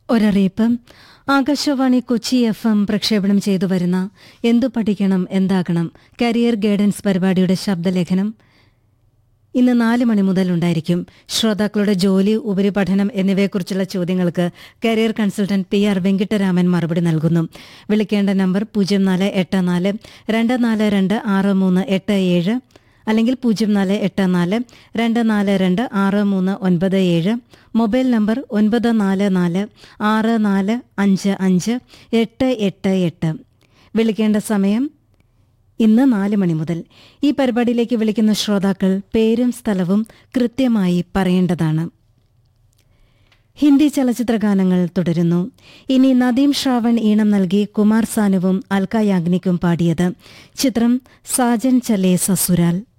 ഒരറിയിപ്പ് Akashvani Kochi F M പ്രക്ഷേപണം ചെയ്തു വരുന്ന എന്തു പഠിക്കണം എന്താകണം കരിയർ ഗൈഡൻസ് പരിപാടിയുടെ ശബ്ദലേഖനം ഇന്ന് നാല് മണി മുതൽ ഉണ്ടായിരിക്കും ശ്രോതാക്കളുടെ ജോലി ഉപരിപഠനം എന്നിവയെക്കുറിച്ചുള്ള ചോദ്യങ്ങൾക്ക് career consultant P R Venkataraman മറുപടി നൽകുന്നു വിളിക്കേണ്ട നമ്പർ പൂജ്യം നാല് എട്ട് നാല് രണ്ട് നാല് രണ്ട് ആറ് മൂന്ന് എട്ട് ഏഴ് അല്ലെങ്കിൽ പൂജ്യം നാല് എട്ട് നാല് രണ്ട് നാല് രണ്ട് ആറ് മൂന്ന് ഒൻപത് ഏഴ് മൊബൈൽ നമ്പർ ഒൻപത് നാല് നാല് ആറ് നാല് അഞ്ച് അഞ്ച് എട്ട് എട്ട് എട്ട് വിളിക്കേണ്ട സമയം ഇന്ന് നാല് മണി മുതൽ ഈ പരിപാടിയിലേക്ക് വിളിക്കുന്ന ശ്രോതാക്കൾ പേരും സ്ഥലവും കൃത്യമായി പറയേണ്ടതാണ് ഹിന്ദി ചലച്ചിത്ര ഗാനങ്ങൾ തുടരുന്നു ഇനി നദീം ശ്രാവൺ ഈണം നൽകി കുമാർ സാനുവും അൽക്ക യാഗ്നിക്കും പാടിയത് ചിത്രം സാജൻ ചലേ സസുരാൽ